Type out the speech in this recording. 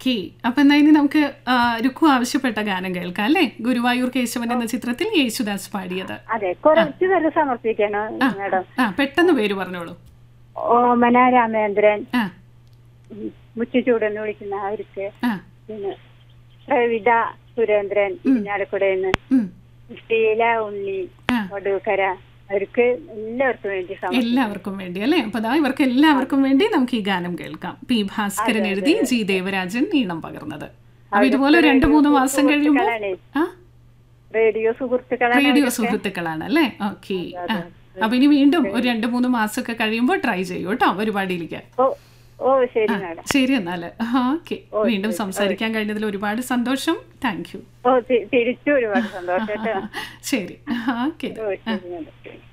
Okay അപ്പൊ എന്നാ ഇനി നമുക്ക് ആ, രുക്കു ആവശ്യപ്പെട്ട ഗാനം കേൾക്കാം അല്ലേ ഗുരുവായൂർ കേശവൻ എന്ന ചിത്രത്തിൽ യേശുദാസ് പാടിയത് അതെ കുറച്ച് പേര് സമർപ്പിക്കണം മാഡം ആ പെട്ടെന്ന് പേര് പറഞ്ഞോളൂ ഓമന രാമേന്ദ്രൻ ആ ഉം, മുച്ചുചൂടെന്ന് വിളിക്കുന്ന അവർക്ക് ആ പിന്നെ പ്രവിത സുരേന്ദ്രൻ ഇരിഞ്ഞാലക്കുടയിൽ ഉം. ഷീല ഉണ്ണി ആ. വടൂക്കര അവർക്ക് എല്ലാവർക്കും വേണ്ടി സമർപ്പിക്കണം എല്ലാവർക്കും വേണ്ടി അല്ലേ അപ്പൊ ദാ ഇവർക്ക് എല്ലാവർക്കും വേണ്ടി നമുക്ക് ഈ ഗാനം കേൾക്കാം പി ഭാസ്കരൻ എഴുതി ജി ദേവരാജൻ ഈണം പകർന്നത് അപ്പൊ ഇതുപോലെ രണ്ട് മൂന്ന് മാസം കഴിയുമ്പോൾ ആ റേഡിയോ സുഹൃത്തുക്കളാണ് റേഡിയോ സുഹൃത്തുക്കളാണ് അല്ലേ ഓക്കെ ആ അപ്പൊ ഇനി വീണ്ടും ഒരു രണ്ട് മൂന്ന് മാസമൊക്കെ കഴിയുമ്പോൾ ട്രൈ ചെയ്യൂ കേട്ടോ പരിപാടിയിലേക്ക് ഓ ഓ ശരി മാഡം ശരി എന്നാല് ഓക്കെ വീണ്ടും സംസാരിക്കാൻ കഴിഞ്ഞതിൽ ഒരുപാട് സന്തോഷം താങ്ക് യു ഓ തി- തിരിച്ചു ഒരുപാട് സന്തോഷം കേട്ടോ ശരി ഓക്കെ ഓ ശരി മാഡം